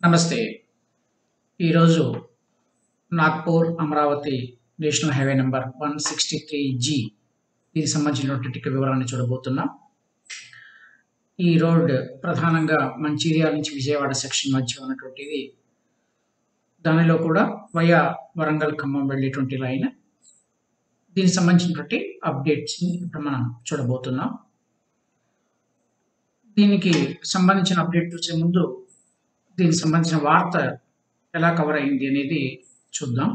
నమస్తే ఈరోజు Nagpur Amaravati national highway number one sixty three G దీనికి సంబంధించినటువంటి వివరాన్ని చూడబోతున్నాం ఈ రోడ్ ప్రధానంగా మంచిర్యాల నుంచి విజయవాడ సెక్షన్ మధ్య ఉన్నటువంటిది దానిలో కూడా వయా వరంగల్ ఖమ్మం వెళ్ళేటువంటి లైన్ దీనికి సంబంధించినటువంటి అప్డేట్స్ని ఇప్పుడు మనం చూడబోతున్నాం దీనికి సంబంధించిన అప్డేట్ చూసే ముందు దీనికి సంబంధించిన వార్త ఎలా కవర్ అయింది అనేది చూద్దాం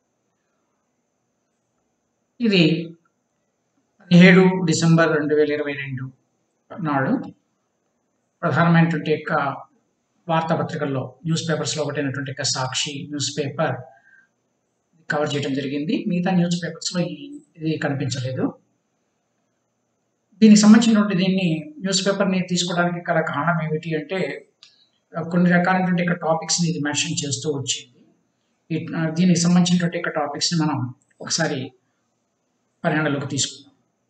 ఇది పదిహేడు డిసెంబర్ రెండు వేల ఇరవై రెండు నాడు ప్రధానమైనటువంటి యొక్క వార్తాపత్రికల్లో న్యూస్ పేపర్స్లో ఒకటైనటువంటి యొక్క సాక్షి న్యూస్ పేపర్ కవర్ చేయడం జరిగింది మిగతా న్యూస్ పేపర్స్లో ఈ- ఇది కనిపించలేదు దీనికి సంబంధించినటువంటి దీన్ని న్యూస్ పేపర్ని తీసుకోవడానికి గల కారణం ఏమిటి అంటే ఆ, కొన్ని రకాలైనటువంటి యొక్క టాపిక్స్ని ఇది మెన్షన్ చేస్తూ వచ్చింది ఈ- ఆ, దీనికి సంబంధించినటువంటి యొక్క టాపిక్స్ని మనం ఒకసారి పరిగణలోకి తీసుకుందాం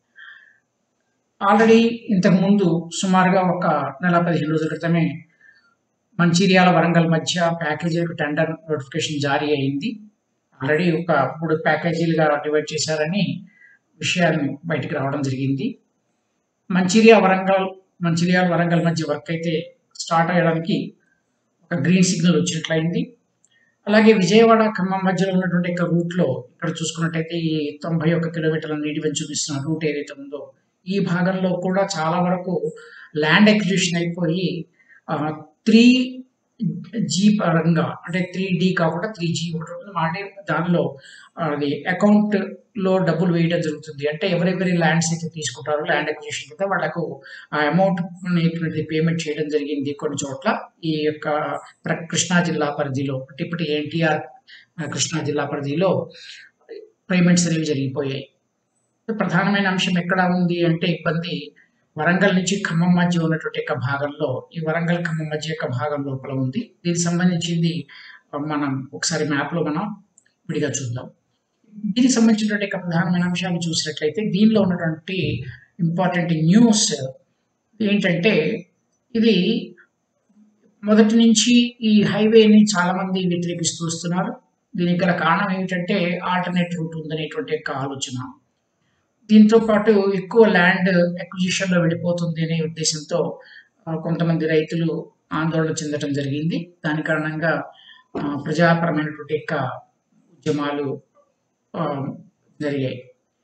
ఆల్రెడీ ఇంతకుముందు సుమారుగా ఒక నెల పదిహేను రోజుల క్రితమే మంచిర్యాల వరంగల్ మధ్య ప్యాకేజీలకు టెండర్ నోటిఫికేషన్ జారీ అయింది ఆల్రెడీ ఒక మూడు ప్యాకేజీలుగా డివైడ్ చేశారని విషయాన్ని బయటికి రావడం జరిగింది మంచిర్యాల వరంగల్ మంచిర్యాల వరంగల్ మధ్య వర్క్ అయితే స్టార్ట్ అయ్యడానికి ఒక గ్రీన్ సిగ్నల్ వచ్చినట్లయింది అలాగే విజయవాడ ఖమ్మం మధ్యలో ఉన్నటువంటి యొక్క రూట్లో ఇక్కడ చూసుకున్నట్టయితే ఈ తొంభై ఒక్క కిలోమీటర్ల నీటి వెంచు చూపిస్తున్న రూట్ ఏదైతే ఉందో ఈ భాగంలో కూడా చాలా వరకు ల్యాండ్ ఎక్విజిషన్ అయిపోయి త్రీ జీ పరంగా అంటే త్రీ డి కాకుండా త్రీ జీ ఒకటి ఉంటుంది అంటే దానిలో అది అకౌంట్ లో డబ్బులు వేయడం జరుగుతుంది అంటే ఎవరెవరి ల్యాండ్స్ అయితే తీసుకుంటారో ల్యాండ్ అక్విజిషన్ కింద వాళ్ళకు ఆ అమౌంట్ అనేటువంటిది పేమెంట్ చేయడం జరిగింది కొన్ని చోట్ల ఈ యొక్క ప్ర- కృష్ణా జిల్లా పరిధిలో అంటే ఇప్పుడు ఎన్టీఆర్ కృష్ణా జిల్లా పరిధిలో పేమెంట్స్ అనేవి జరిగిపోయాయి ప్రధానమైన అంశం ఎక్కడ ఉంది అంటే ఇబ్బంది వరంగల్ నుంచి ఖమ్మం మధ్య ఉన్నటువంటి యొక్క భాగంలో ఈ వరంగల్ ఖమ్మం మధ్య యొక్క భాగం లోపల ఉంది దీనికి సంబంధించింది మనం ఒకసారి మ్యాప్ లో మనం విడిగా చూద్దాం దీనికి సంబంధించినటువంటి యొక్క ప్రధానమైన అంశాన్ని చూసినట్లయితే దీనిలో ఉన్నటువంటి ఇంపార్టెంట్ న్యూస్ ఏంటంటే ఇది మొదటి నుంచి ఈ హైవేని చాలా మంది వ్యతిరేకిస్తూ వస్తున్నారు దీనికి గల కారణం ఏమిటంటే ఆల్టర్నేట్ రూట్ ఉందనేటువంటి యొక్క ఆలోచన దీంతో పాటు ఎక్కువ ల్యాండ్ అక్విజిషన్ లో వెళ్ళిపోతుంది అనే ఉద్దేశంతో ఆ, కొంతమంది రైతులు ఆందోళన చెందడం జరిగింది దాని కారణంగా ఆ, ప్రజాపరమైనటువంటి యొక్క ఉద్యమాలు ఆ, జరిగాయి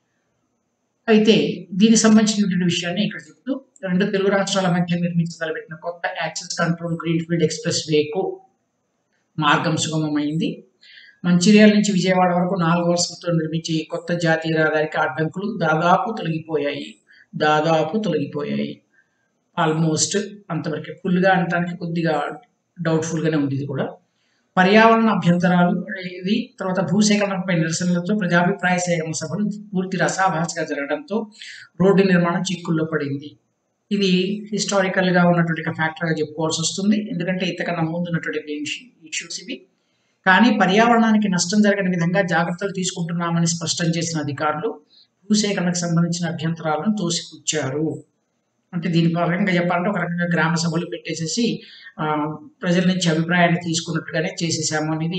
అయితే దీనికి సంబంధించినటువంటి విషయాన్ని ఇక్కడ చెప్తూ రెండు తెలుగు రాష్ట్రాల మధ్య నిర్మించగలబెట్టిన కొత్త యాక్సెస్ కంట్రోల్ గ్రీన్ఫీల్డ్ ఎక్స్ప్రెస్ వేకు మార్గం సుగమమైంది మంచిర్యాల నుంచి విజయవాడ వరకు నాలుగు వరుసలతో నిర్మించే ఈ కొత్త జాతీయ రహదారికి అడ్డంకులు దాదాపు తొలగిపోయాయి దాదాపు తొలగిపోయాయి ఆల్మోస్ట్ అంతవరకు ఫుల్గా అనడానికి కొద్దిగా డౌట్ఫుల్ గానే ఉంది ఇది కూడా పర్యావరణ అభ్యంతరాలు ఇది తర్వాత భూసేకరణపై నిరసనలతో ప్రజాభిప్రాయ సేకరణ సభలు పూర్తి రసాభాసగా జరగడంతో రోడ్డు నిర్మాణం చిక్కుల్లో పడింది ఇది హిస్టారికల్ గా ఉన్నటువంటి ఫ్యాక్టర్ గా చెప్పుకోవాల్సి వస్తుంది ఎందుకంటే ఇంతకన్నా ముందు ఉన్నటువంటి ఇష్యూస్ ఇవి కానీ పర్యావరణానికి నష్టం జరగని విధంగా జాగ్రత్తలు తీసుకుంటున్నామని స్పష్టం చేసిన అధికారులు భూసేకరణకు సంబంధించిన అభ్యంతరాలను తోసిపుచ్చారు అంటే దీని పరంగా చెప్పాలంటే ఒక రకంగా గ్రామ సభలు పెట్టేసేసి ఆ, ప్రజల నుంచి అభిప్రాయాన్ని తీసుకున్నట్టుగానే చేసేసాము అనేది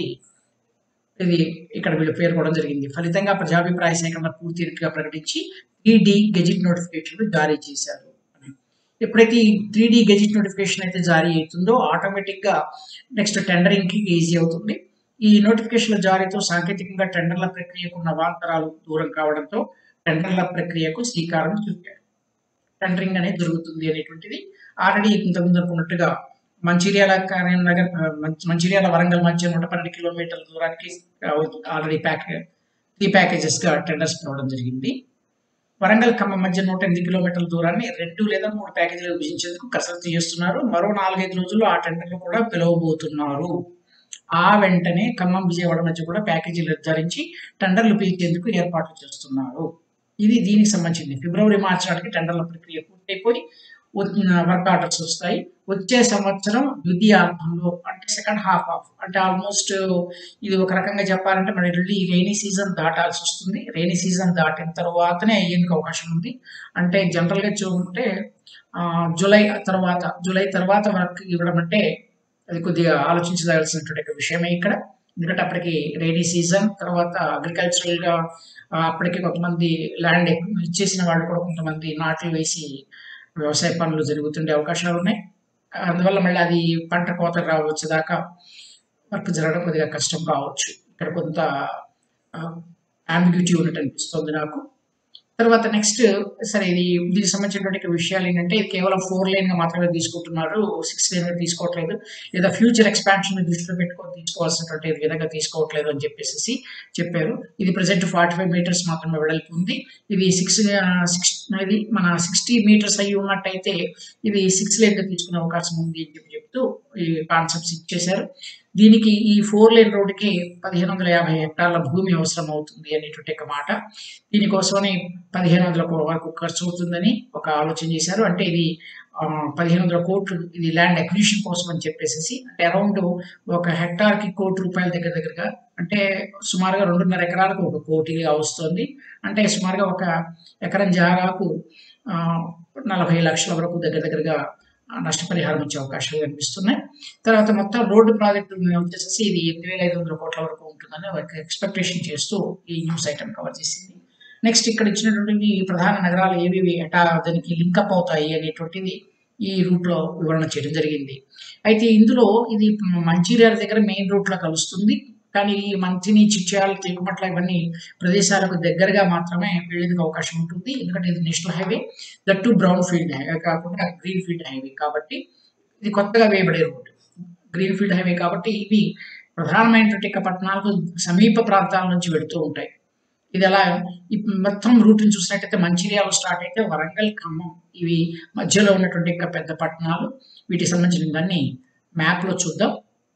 ఇది ఇక్కడ వీళ్ళు పేర్కొనడం జరిగింది ఫలితంగా ప్రజాభిప్రాయ సేకరణ పూర్తిగా ప్రకటించి త్రీ డి గెజిట్ నోటిఫికేషన్ జారీ చేశారు అని. ఎప్పుడైతే ఈ త్రీ డి గెజిట్ నోటిఫికేషన్ అయితే జారీ అవుతుందో ఆటోమేటిక్ గా నెక్స్ట్ టెండరింగ్ కి ఈజీ అవుతుంది ఈ నోటిఫికేషన్ల జారీతో సాంకేతికంగా టెండర్ల ప్రక్రియకు నవాంతరాలు దూరం కావడంతో టెండర్ల ప్రక్రియకు శ్రీకారం చుట్టారు టెండరింగ్ అనేది జరుగుతుంది అనేటువంటిది ఆల్రెడీ ఇంతకుముందు అనుకున్నట్టుగా మంచిర్యాల కరీంనగర్ ఆ, మంచి- మంచిర్యాల వరంగల్ మధ్య నూట పన్నెండు కిలోమీటర్ల దూరానికి ఆల్రెడీ ప్యాక్ త్రీ ప్యాకేజెస్ గా టెండర్స్ పిలవడం జరిగింది వరంగల్ ఖమ్మం మధ్య నూట ఎనిమిది కిలోమీటర్ల దూరాన్ని రెండు లేదా మూడు ప్యాకేజీలు విభజించేందుకు కసరత్తు చేస్తున్నారు మరో నాలుగైదు రోజుల్లో ఆ టెండర్లు కూడా పిలవబోతున్నారు ఆ వెంటనే ఖమ్మం విజయవాడ మధ్య కూడా ప్యాకేజీలు నిర్ధారించి టెండర్లు పిలిచేందుకు ఏర్పాట్లు చేస్తున్నారు ఇది దీనికి సంబంధించింది ఫిబ్రవరి మార్చి నాటికి టెండర్ల ప్రక్రియ పూర్తయిపోయి వర్క్ ఆర్డర్స్ వస్తాయి వచ్చే సంవత్సరం ద్వితీయార్థంలో అంటే సెకండ్ హాఫ్ ఆఫ్ అంటే ఆల్మోస్ట్ ఇది ఒక రకంగా చెప్పాలంటే మన ఈ రైనీ సీజన్ దాటాల్సి వస్తుంది రైనీ సీజన్ దాటిన తర్వాతనే అయ్యేందుకు అవకాశం ఉంది అంటే జనరల్ గా చూసుకుంటే ఆ, జూలై తర్వాత జూలై తర్వాత వర్క్ ఇవ్వడం అంటే అది కొద్దిగా ఆలోచించదలసినటువంటి ఒక విషయమే ఇక్కడ ఎందుకంటే అప్పటికి రైనీ సీజన్ తర్వాత అగ్రికల్చరల్ గా ఆ, అప్పటికి కొంతమంది ల్యాండ్ ఇచ్చేసిన వాళ్ళు కూడా కొంతమంది నాట్లు వేసి వ్యవసాయ పనులు జరుగుతుండే అవకాశాలు ఉన్నాయి అందువల్ల మళ్ళీ అది పంట కోత రావచ్చు దాకా వర్క్ జరగడం కొద్దిగా కష్టం కావచ్చు ఇక్కడ కొంత అంబిగ్యూటీ ఉన్నట్టు అనిపిస్తుంది నాకు తర్వాత నెక్స్ట్ సరే ఇది దీనికి సంబంధించినటువంటి విషయాలు ఏంటంటే ఇది కేవలం ఫోర్ లైన్ గా మాత్రమే తీసుకుంటున్నారు సిక్స్ లైన్ గా తీసుకోవట్లేదు లేదా ఫ్యూచర్ ఎక్స్పాన్షన్ దృష్టిలో పెట్టుకొని తీసుకోవాల్సినటువంటి విధంగా తీసుకోవట్లేదు అని చెప్పేసి చెప్పారు ఇది ప్రజెంట్ ఫార్టీ ఫైవ్ మీటర్స్ మాత్రమే వెడల్పు ఉంది ఇది సిక్స్ సిక్స్ ఇది మన సిక్స్టీ మీటర్స్ అయ్యి ఉన్నట్టయితే ఇది సిక్స్ లైన్ గా తీసుకునే అవకాశం ఉంది అని చెప్పి చెప్తూ ఈ కాన్సెప్ట్స్ ఇచ్చేశారు దీనికి ఈ ఫోర్ లైన్ రోడ్డుకి పదిహేను వందల యాభై హెక్టార్ల భూమి అవసరం అవుతుంది అనేటువంటి ఒక మాట దీనికోసమని పదిహేను వందల కో- వరకు ఖర్చు అవుతుందని ఒక ఆలోచన చేశారు అంటే ఇది ఆ, పదిహేను వందల కోట్లు ఇది ల్యాండ్ అక్విజిషన్ కోసం అని చెప్పేసి అంటే అరౌండ్ ఒక హెక్టార్ కి కోటి రూపాయల దగ్గర దగ్గరగా అంటే సుమారుగా రెండున్నర ఎకరాలకు ఒక కోటిగా వస్తుంది అంటే సుమారుగా ఒక ఎకరం జాగాకు ఆ, నలభై లక్షల వరకు దగ్గర దగ్గరగా ఆ, నష్టపరిహారం ఇచ్చే అవకాశాలు కనిపిస్తున్నాయి తర్వాత మొత్తం రోడ్డు ప్రాజెక్టు వచ్చేసి ఇది ఎనిమిది వేల ఐదు వందల కోట్ల వరకు ఉంటుందని ఒక ఎక్స్పెక్టేషన్ చేస్తూ ఈ న్యూస్ ఐటమ్ కవర్ చేసింది నెక్స్ట్ ఇక్కడ ఇచ్చినటువంటి ప్రధాన నగరాలు ఏవి ఎటా దానికి లింకప్ అవుతాయి అనేటువంటిది ఈ రూట్ లో వివరణ చేయడం జరిగింది అయితే ఇందులో ఇది మంచిర్యాల దగ్గర మెయిన్ రూట్ లో కలుస్తుంది కానీ ఈ మంచిని చిట్యాల తిరుగుమట్ల ఇవన్నీ ప్రదేశాలకు దగ్గరగా మాత్రమే వెళ్ళేందుకు అవకాశం ఉంటుంది ఎందుకంటే ఇది national highway that to brown field highway కాకుండా గ్రీన్ ఫీల్డ్ హైవే కాబట్టి ఇది కొత్తగా వేయబడే రోడ్డు గ్రీన్ ఫీల్డ్ హైవే కాబట్టి ఇవి ప్రధానమైనటువంటి యొక్క పట్టణాలకు సమీప ప్రాంతాల నుంచి వెళుతూ ఉంటాయి ఇది ఎలా ఈ మొత్తం రూట్ని చూసినట్టయితే మంచిర్యాల స్టార్ట్ అయితే వరంగల్ ఖమ్మం ఇవి మధ్యలో ఉన్నటువంటి యొక్క పెద్ద పట్టణాలు వీటికి సంబంధించిన దాన్ని మ్యాప్లో చూద్దాం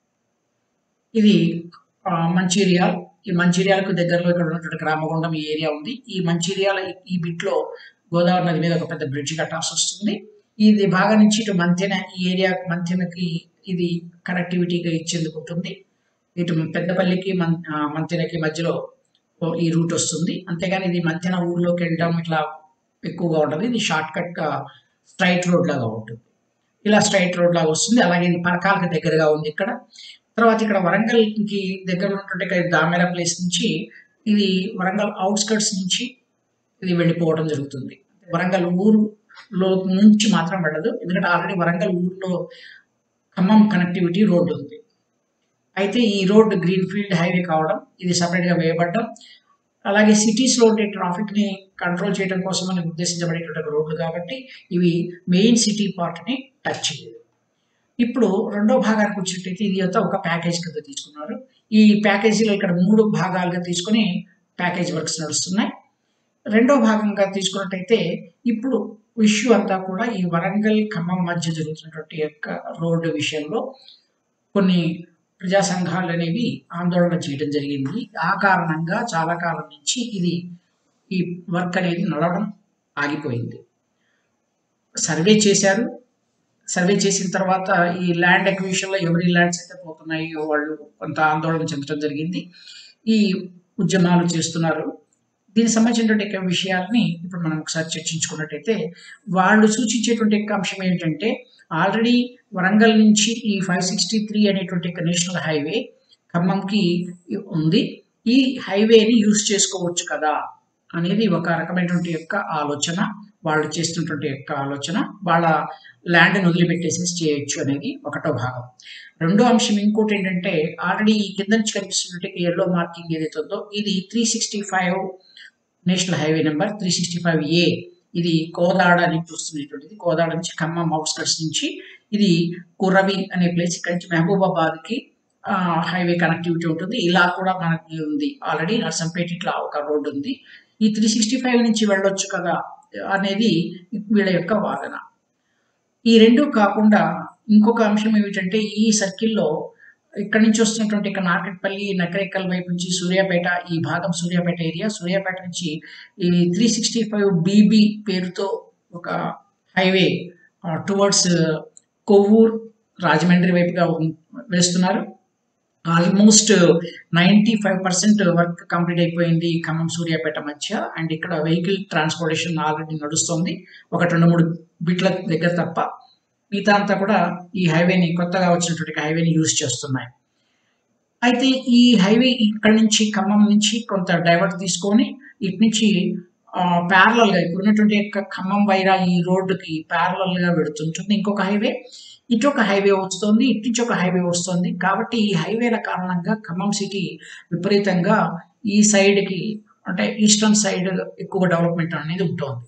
ఇది ఆ, మంచిర్యాల్ ఈ మంచిర్యాలకు దగ్గరలో ఇక్కడ ఉన్నటువంటి రామగుండం ఈ ఏరియా ఉంది ఈ మంచిర్యాల ఈ- ఈ బిట్లో గోదావరి నది మీద ఒక పెద్ద బ్రిడ్జ్ కట్టాల్సి వస్తుంది ఇది భాగం నుంచి ఇటు మంతెన ఈ ఏరియా మంతెనకి ఇది కనెక్టివిటీగా ఇచ్చేందుకు ఉంటుంది ఇటు పెద్దపల్లికి మన్ ఆ, మంతెనకి మధ్యలో ఓ ఈ రూట్ వస్తుంది అంతేగాని ఇది మంతెన ఊర్లోకి వెళ్ళడం ఇట్లా ఎక్కువగా ఉంటుంది ఇది షార్ట్ కట్ గా స్ట్రైట్ రోడ్ లాగా ఉంటుంది ఇలా స్ట్రైట్ రోడ్ లాగా వస్తుంది అలాగే ఇది పరకాలకు దగ్గరగా ఉంది ఇక్కడ తర్వాత ఇక్కడ వరంగల్కి దగ్గర ఉన్నటువంటి ఇక్కడ దామెర ప్లేస్ నుంచి ఇది వరంగల్ అవుట్స్కట్స్ నుంచి ఇది వెళ్ళిపోవడం జరుగుతుంది వరంగల్ ఊరులో నుంచి మాత్రం వెళ్ళదు ఎందుకంటే ఆల్రెడీ వరంగల్ ఊర్లో ఖమ్మం కనెక్టివిటీ రోడ్డు ఉంది అయితే ఈ రోడ్ గ్రీన్ ఫీల్డ్ హైవే కావడం ఇది separate గా వేయబడ్డం అలాగే cities లో ఉండే ట్రాఫిక్ ని కంట్రోల్ చేయడం కోసం అని ఉద్దేశించబడేటువంటి ఒక రోడ్లు కాబట్టి ఇవి మెయిన్ సిటీ ని టచ్ చేయదు ఇప్పుడు రెండో భాగానికి వచ్చినట్టయితే ఇది అంతా ఒక ప్యాకేజ్ కింద తీసుకున్నారు ఈ ప్యాకేజీలో ఇక్కడ మూడు భాగాలుగా తీసుకొని ప్యాకేజ్ వర్క్స్ నడుస్తున్నాయి రెండో భాగంగా తీసుకున్నట్టయితే ఇప్పుడు ఇష్యూ అంతా కూడా ఈ వరంగల్ ఖమ్మం మధ్య జరుగుతున్నటువంటి యొక్క రోడ్డు విషయంలో కొన్ని ప్రజా సంఘాలు అనేవి ఆందోళన చేయడం జరిగింది ఆ కారణంగా చాలా కాలం నుంచి ఇది ఈ వర్క్ అనేది నడవడం ఆగిపోయింది సర్వే చేశారు సర్వే చేసిన తర్వాత ఈ ల్యాండ్ అక్విజిషన్లో ఎవరి ల్యాండ్స్ అయితే పోతున్నాయో వాళ్ళు కొంత ఆందోళన చెందడం జరిగింది ఈ ఉద్యమాలు చేస్తున్నారు దీనికి సంబంధించినటువంటి యొక్క విషయాల్ని ఇప్పుడు మనం ఒకసారి చర్చించుకున్నట్టయితే వాళ్ళు సూచించేటువంటి యొక్క అంశం ఏంటంటే ఆల్రెడీ వరంగల్ నుంచి ఈ ఫైవ్ సిక్స్టీ త్రీ అనేటువంటి యొక్క నేషనల్ హైవే ఖమ్మంకి ఉంది ఈ హైవేని యూజ్ చేసుకోవచ్చు కదా అనేది ఒక రకమైనటువంటి యొక్క ఆలోచన వాళ్ళు చేస్తున్నటువంటి యొక్క ఆలోచన వాళ్ళ ల్యాండ్ని వదిలిపెట్టేసేసి చేయొచ్చు అనేది ఒకటో భాగం రెండో అంశం ఇంకోటి ఏంటంటే ఆల్రెడీ ఈ కింద నుంచి కనిపిస్తున్నటువంటి ఎల్లో మార్కింగ్ ఏదైతే ఉందో ఇది three sixty five national highway number three sixty five A ఇది కోదాడ నుంచి వస్తున్నటువంటిది కోదాడ నుంచి ఖమ్మం అవుట్స్కట్స్ నుంచి ఇది కురవి అనే ప్లేస్ ఇక్కడ నుంచి మహబూబాబాద్కి హైవే కనెక్టివిటీ ఉంటుంది ఇలా కూడా మనకి ఉంది ఆల్రెడీ నర్సంపేట ఇట్లా ఒక రోడ్డు ఉంది ఈ త్రీ సిక్స్టీ ఫైవ్ నుంచి వెళ్ళొచ్చు కదా అనేది వీళ్ళ యొక్క వాదన ఈ రెండు కాకుండా ఇంకొక అంశం ఏమిటంటే ఈ సర్కిల్లో ఇక్కడ నుంచి వస్తున్నటువంటి ఇక నార్కెట్పల్లి నకరేకల్ వైపు నుంచి సూర్యాపేట ఈ భాగం సూర్యాపేట ఏరియా సూర్యాపేట నుంచి ఈ త్రీ సిక్స్టీ ఫైవ్ బీబీ పేరుతో ఒక హైవే టువర్డ్స్ కొవ్వూర్ రాజమండ్రి వైపుగా ఉం- వేస్తున్నారు almost ninety five percent work complete అయిపోయింది ఖమ్మం సూర్యాపేట మధ్య అండ్ ఇక్కడ వెహికల్ ట్రాన్స్పోర్టేషన్ ఆల్రెడీ నడుస్తుంది ఒక రెండు మూడు బిట్ల దగ్గర తప్ప మిగతా అంతా కూడా ఈ హైవేని కొత్తగా వచ్చినటువంటి హైవేని యూజ్ చేస్తున్నాయి అయితే ఈ హైవే ఇక్కడ నుంచి ఖమ్మం నుంచి కొంత డైవర్ట్ తీసుకొని ఇటు నుంచి ప్యారలల్ గా ఇప్పుడు ఉన్నటువంటి యొక్క ఖమ్మం వైరా ఈ రోడ్డుకి ప్యారలల్ గా వెడుతుంటుంది ఇంకొక హైవే ఇటు ఒక హైవే వస్తుంది ఇటు నుంచి ఒక హైవే వస్తుంది కాబట్టి ఈ హైవేల కారణంగా ఖమ్మం సిటీ విపరీతంగా ఈ సైడ్కి అంటే ఈస్టర్న్ సైడ్ ఎక్కువ డెవలప్మెంట్ అనేది ఉంటుంది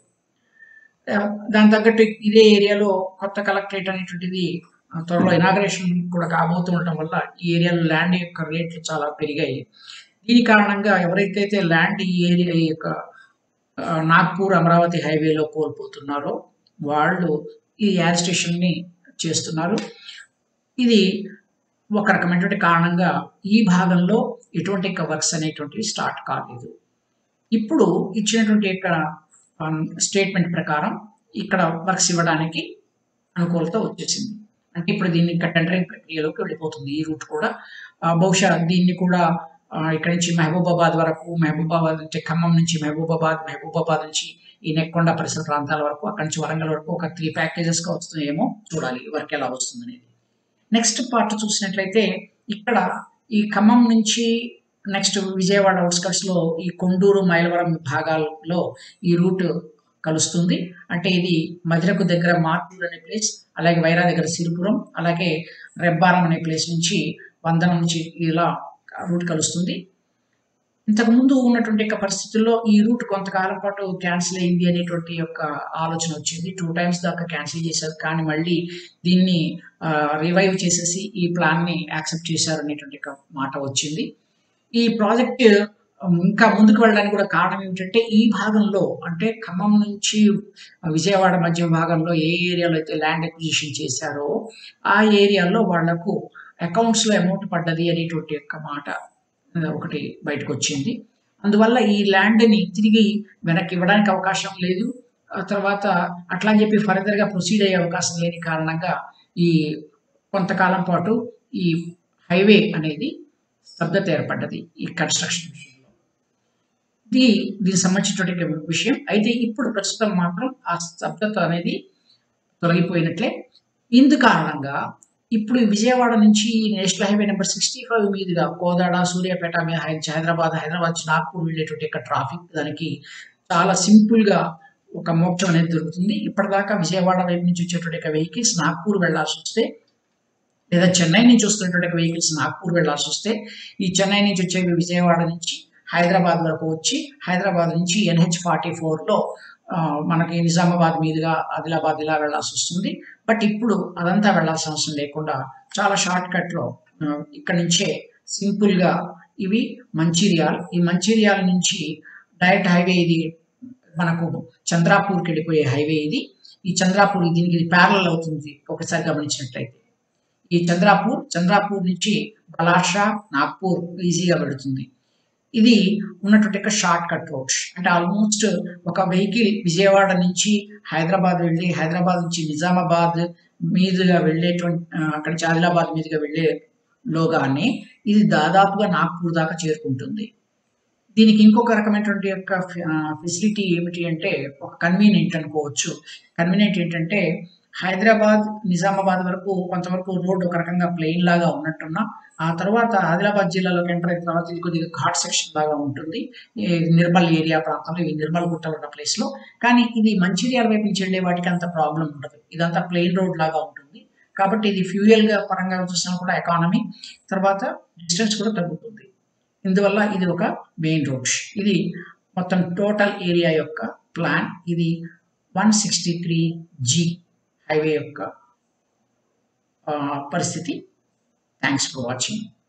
ఆ, దాని తగ్గట్టు ఇదే ఏరియాలో కొత్త కలెక్టరేట్ అనేటువంటిది ఆ, త్వరలో ఇనాగ్రేషన్ కూడా కాబోతూ ఉండటం వల్ల ఈ ఏరియాలో ల్యాండ్ యొక్క రేట్లు చాలా పెరిగాయి దీని కారణంగా ఎవరైతే ల్యాండ్ ఈ ఏరియా ఈ యొక్క ఆ, నాగ్పూర్ అమరావతి హైవేలో కోల్పోతున్నారో వాళ్ళు ఈ ఎయిర్ స్టేషన్ని చేస్తున్నారు ఇది ఒక రకమైనటువంటి కారణంగా ఈ భాగంలో ఎటువంటి వర్క్స్ అనేటువంటివి స్టార్ట్ కాలేదు ఇప్పుడు ఇచ్చినటువంటి యొక్క స్టేట్మెంట్ ప్రకారం ఇక్కడ వర్క్స్ ఇవ్వడానికి అనుకూలత వచ్చేసింది అంటే ఇప్పుడు దీన్ని ఇంకా టెండరింగ్ ప్రక్రియలోకి వెళ్ళిపోతుంది ఈ రూట్ కూడా ఆ, బహుశా దీన్ని కూడా ఆ, ఇక్కడి నుంచి మహబూబాబాద్ వరకు మహబూబాబాద్ అంటే ఖమ్మం నుంచి మహబూబాబాద్ మహబూబాబాద్ నుంచి ఈ నెక్కొండ పరిసర ప్రాంతాల వరకు అక్కడి నుంచి వరంగల్ వరకు ఒక త్రీ ప్యాకేజెస్గా వస్తుందేమో చూడాలి వర్క్ ఎలా వస్తుంది అనేది నెక్స్ట్ పార్ట్ చూసినట్లయితే ఇక్కడ ఈ ఖమ్మం నుంచి నెక్స్ట్ విజయవాడ అవుట్స్కట్స్ లో ఈ కొండూరు మైలవరం భాగాల్లో ఈ రూట్ కలుస్తుంది అంటే ఇది మధిరకు దగ్గర మార్పూర్ అనే ప్లేస్ అలాగే వైరా దగ్గర సిరిపురం అలాగే రెబ్బారం అనే ప్లేస్ నుంచి వందనం నుంచి ఇలా రూట్ కలుస్తుంది ఇంతకు ముందు ఉన్నటువంటి యొక్క పరిస్థితుల్లో ఈ రూట్ కొంతకాలం పాటు క్యాన్సిల్ అయింది అనేటువంటి యొక్క ఆలోచన వచ్చింది టూ టైమ్స్ దాకా క్యాన్సిల్ చేశారు కానీ మళ్ళీ దీన్ని రివైవ్ చేసేసి ఈ ప్లాన్ ని యాక్సెప్ట్ చేశారు అనేటువంటి ఒక మాట వచ్చింది ఈ ప్రాజెక్ట్ ఇంకా ముందుకు వెళ్ళడానికి కూడా కారణం ఏమిటంటే ఈ భాగంలో అంటే ఖమ్మం నుంచి విజయవాడ మధ్య భాగంలో ఏ ఏరియాలో అయితే ల్యాండ్ ఎక్విజిషన్ చేశారో ఆ ఏరియాలో వాళ్లకు అకౌంట్స్ లో అమౌంట్ పడ్డది అనేటువంటి యొక్క మాట ఆ, ఒకటి బయటకు వచ్చింది అందువల్ల ఈ ల్యాండ్ ని తిరిగి వెనక్కి ఇవ్వడానికి అవకాశం లేదు ఆ తర్వాత అట్లా అని చెప్పి ఫర్దర్ గా ప్రొసీడ్ అయ్యే అవకాశం లేని కారణంగా ఈ కొంతకాలం పాటు ఈ హైవే అనేది స్తబ్దత ఏర్పడ్డది ఈ కన్స్ట్రక్షన్ విషయంలో ఇది దీనికి సంబంధించినటువంటి విషయం అయితే ఇప్పుడు ప్రస్తుతం మాత్రం ఆ స్తబ్దత అనేది తొలగిపోయినట్లే ఇందు కారణంగా ఇప్పుడు ఈ విజయవాడ నుంచి national highway number sixty five మీదుగా కోదాడ సూర్యాపేట మీద హై- హైదరాబాద్ హైదరాబాద్ నుంచి నాగ్పూర్ వెళ్ళేటువంటి యొక్క ట్రాఫిక్ దానికి చాలా సింపుల్ గా ఒక మోక్షం అనేది దొరుకుతుంది ఇప్పటిదాకా విజయవాడ వైపు నుంచి వచ్చేటువంటి యొక్క వెహికల్స్ నాగ్పూర్ వెళ్లాల్సి వస్తే లేదా చెన్నై నుంచి వస్తున్నటువంటి వెహికల్స్ నాగ్పూర్ వెళ్లాల్సి వస్తే ఈ చెన్నై నుంచి వచ్చేవి విజయవాడ నుంచి హైదరాబాద్ వరకు వచ్చి హైదరాబాద్ నుంచి ఎన్హెచ్ ఫార్టీ ఫోర్లో మనకి నిజామాబాద్ మీదుగా ఆదిలాబాద్ ఇలా వెళ్లాల్సి వస్తుంది బట్ ఇప్పుడు అదంతా వెళ్లాల్సిన అవసరం లేకుండా చాలా షార్ట్ కట్లో ఇక్కడ నుంచే సింపుల్ గా ఇవి మంచిర్యాల్ ఈ మంచిర్యాల నుంచి డైరెక్ట్ హైవే ఇది మనకు చంద్రాపూర్కి వెళ్ళిపోయే హైవే ఇది ఈ చంద్రాపూర్ దీనికి ఇది ప్యారల్ అవుతుంది ఒకసారి గమనించినట్లయితే ఈ చంద్రాపూర్ చంద్రాపూర్ నుంచి బలాషా నాగ్పూర్ ఈజీగా వెళుతుంది ఇది ఉన్నటువంటి ఒక షార్ట్ కట్ రోడ్ అంటే ఆల్మోస్ట్ ఒక వెహికల్ విజయవాడ నుంచి హైదరాబాద్ వెళ్ళి హైదరాబాద్ నుంచి నిజామాబాద్ మీదుగా వెళ్ళేటువంటి ఆ, అక్కడి నుంచి ఆదిలాబాద్ మీదుగా వెళ్ళే లోగానే ఇది దాదాపుగా నాగ్పూర్ దాకా చేరుకుంటుంది దీనికి ఇంకొక రకమైనటువంటి యొక్క ఫెసిలిటీ ఏమిటి అంటే ఒక కన్వీనియంట్ అనుకోవచ్చు కన్వీనియంట్ ఏంటంటే హైదరాబాద్ నిజామాబాద్ వరకు కొంతవరకు రోడ్ ఒక రకంగా ప్లెయిన్ లాగా ఉన్నట్టున్నా ఆ తర్వాత ఆదిలాబాద్ జిల్లాలోకి ఎంటర్ అయిన తర్వాత ఇది కొద్దిగా ఘాట్ సెక్షన్ లాగా ఉంటుంది ఈ నిర్మల్ ఏరియా ప్రాంతంలో ఈ నిర్మల్ గుట్ట ఉన్న ప్లేస్ లో కానీ ఇది మంచిర్యాల వైపు నుంచి వెళ్ళే వాటికి అంత ప్రాబ్లం ఉండదు ఇదంతా ప్లెయిన్ రోడ్ లాగా ఉంటుంది కాబట్టి ఇది ఫ్యూయల్ గా పరంగా చూసినా కూడా ఎకానమీ తర్వాత డిస్టెన్స్ కూడా తగ్గుతుంది ఇందువల్ల ఇది ఒక మెయిన్ రోడ్ ఇది మొత్తం టోటల్ ఏరియా యొక్క ప్లాన్ ఇది one sixty three G highway యొక్క ఆ, పరిస్థితి థ్యాంక్స్ ఫర్ వాచింగ్